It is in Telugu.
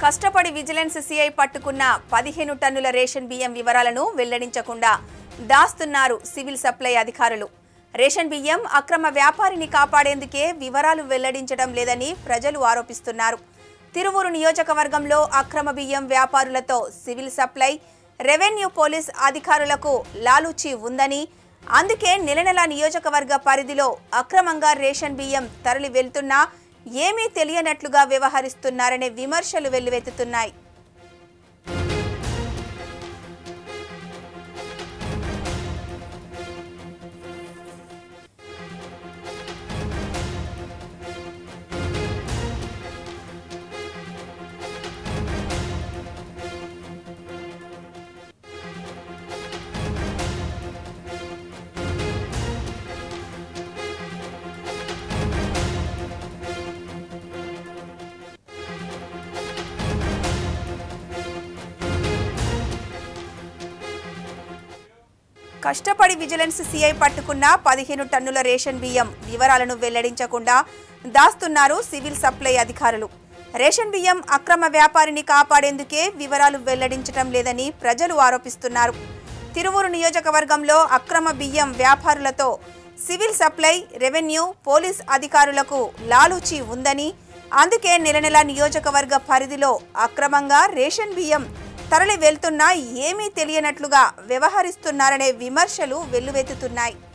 కష్టపడి విజిలెన్స్ సిఐ పట్టుకున్న పదిహేను టన్నుల రేషన్ బియ్యం వివరాలను వెల్లడించకుండా దాస్తున్నారు సివిల్ సప్లై అధికారులు రేషన్ బియ్యం అక్రమ వ్యాపారిని కాపాడేందుకే వివరాలు వెల్లడించడం లేదని ప్రజలు ఆరోపిస్తున్నారు తిరువూరు నియోజకవర్గంలో అక్రమ బియ్యం వ్యాపారులతో సివిల్ సప్లై రెవెన్యూ పోలీస్ అధికారులకు లాలూచి ఉందని అందుకే నెల నెల నియోజకవర్గ పరిధిలో అక్రమంగా రేషన్ బియ్యం తరలి వెళ్తున్నా ఏమీ తెలియనట్లుగా వ్యవహరిస్తున్నారనే విమర్శలు వెల్లువెత్తుతున్నాయి కష్టపడి విజిలెన్స్ సిఐ పట్టుకున్న పదిహేను టన్నుల రేషన్ బియ్యం వివరాలను వెల్లడించకుండా దాస్తున్నారు సివిల్ సప్లై అధికారులు రేషన్ బియ్యం అక్రమ వ్యాపారిని కాపాడేందుకే వివరాలు వెల్లడించడం లేదని ప్రజలు ఆరోపిస్తున్నారు తిరువూరు నియోజకవర్గంలో అక్రమ బియ్యం వ్యాపారులతో సివిల్ సప్లై రెవెన్యూ పోలీస్ అధికారులకు లాలూచి ఉందని అందుకే నెల నెల నియోజకవర్గ పరిధిలో అక్రమంగా రేషన్ బియ్యం తరలి వెళ్తున్నా ఏమీ తెలియనట్లుగా వ్యవహరిస్తున్నారనే విమర్శలు వెల్లువెత్తుతున్నాయి